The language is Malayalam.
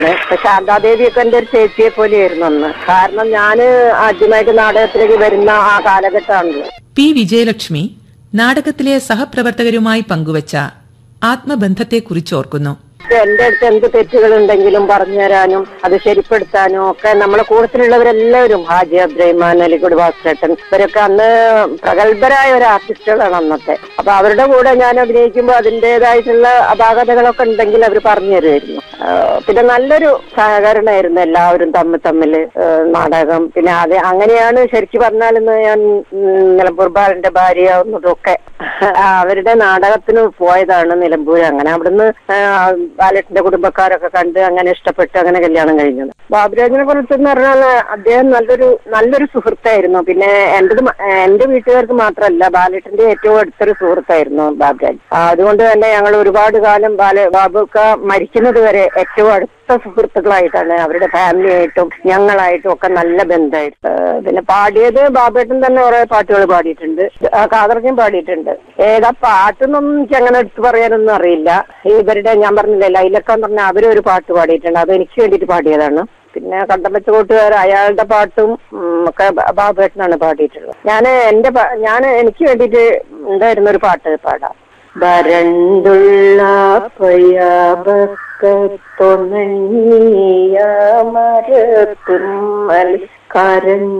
ഇപ്പൊ ശാന്താദേവിയൊക്കെ എന്റെ ഒരു ചേച്ചിയെ പോലെയായിരുന്നു അന്ന് കാരണം ഞാന് ആദ്യമായിട്ട് നാടകത്തിലേക്ക് വരുന്ന ആ കാലഘട്ടമാണല്ലോ പി വിജയലക്ഷ്മി നാടകത്തിലെ സഹപ്രവർത്തകരുമായി പങ്കുവച്ച ആത്മബന്ധത്തെക്കുറിച്ചോർക്കുന്നു എന്റെ അടുത്ത് എന്ത് തെറ്റുകൾ ഉണ്ടെങ്കിലും പറഞ്ഞു തരാനും അത് ശരിപ്പെടുത്താനും ഒക്കെ നമ്മളെ കൂട്ടത്തിലുള്ളവരെല്ലാവരും ഹാജി അബ്രഹിമാൻ അലിഗുഡ് ഭാസ്കരൻ ഇവരൊക്കെ അന്ന് പ്രഗത്ഭരായ ഒരു ആർട്ടിസ്റ്റുകളാണ് അന്നത്തെ അപ്പൊ അവരുടെ കൂടെ ഞാൻ അഭിനയിക്കുമ്പോൾ അതിൻ്റെതായിട്ടുള്ള അപാകതകളൊക്കെ ഉണ്ടെങ്കിൽ അവർ പറഞ്ഞു തരുമായിരുന്നു ആഹ് പിന്നെ നല്ലൊരു സഹകരണമായിരുന്നു എല്ലാവരും തമ്മിൽ തമ്മിൽ നാടകം പിന്നെ അത് അങ്ങനെയാണ് ശരിക്കും പറഞ്ഞാൽ ഇന്ന് ഞാൻ ഉം, നിലമ്പൂർ ബാലന്റെ ഭാര്യയാവുന്നതൊക്കെ അവരുടെ നാടകത്തിന് പോയതാണ് നിലമ്പൂർ അങ്ങനെ അവിടുന്ന് ആഹ് ബാലറ്റിന്റെ കുടുംബക്കാരൊക്കെ കണ്ട് അങ്ങനെ ഇഷ്ടപ്പെട്ട് അങ്ങനെ കല്യാണം കഴിഞ്ഞത് ബാബുരാജിനെ കുറിച്ച് എന്ന് പറഞ്ഞാൽ അദ്ദേഹം നല്ലൊരു നല്ലൊരു സുഹൃത്തായിരുന്നു പിന്നെ എന്റേത് മ- എന്റെ വീട്ടുകാർക്ക് മാത്രമല്ല ബാലറ്റിന്റെ ഏറ്റവും അടുത്തൊരു സുഹൃത്തായിരുന്നു ബാബുരാജ് ആ, അതുകൊണ്ട് തന്നെ ഞങ്ങൾ ഒരുപാട് കാലം ബാല ബാബുക്ക മരിക്കുന്നത് വരെ ഏറ്റവും അടുത്ത സുഹൃത്തുക്കളായിട്ടാണ് അവരുടെ ഫാമിലിയായിട്ടും ഞങ്ങളായിട്ടും ഒക്കെ നല്ല ബന്ധമായിട്ട് ആ, പിന്നെ പാടിയത് ബാബേട്ടൻ തന്നെ കുറെ പാട്ടുകൾ പാടിയിട്ടുണ്ട് ആ, കാതർക്കും പാടിയിട്ടുണ്ട് ഏതാ പാട്ടെന്നൊന്നും എനിക്ക് അങ്ങനെ എടുത്തു പറയാനൊന്നും അറിയില്ല ഇവരുടെ ഞാൻ പറഞ്ഞില്ലേ ലൈലക്ക എന്ന് പറഞ്ഞ അവരൊരു പാട്ട് പാടിയിട്ടുണ്ട് അത് എനിക്ക് വേണ്ടിയിട്ട് പാടിയതാണ് പിന്നെ കണ്ടമ്പച്ച കൂട്ടുകാർ അയാളുടെ പാട്ടും ഉം, ഒക്കെ ബ- ബാബുവേട്ടനാണ് പാടിയിട്ടുള്ളത് ഞാൻ എന്റെ ഞാൻ എനിക്ക് വേണ്ടിയിട്ട് ഉണ്ടായിരുന്ന ഒരു പാട്ട് പാടാം വരണ്ടുള്ള പയ്യാപക്കത്തൊണങ്ങിയ മരത്തുമ്മൽ കരഞ്ഞ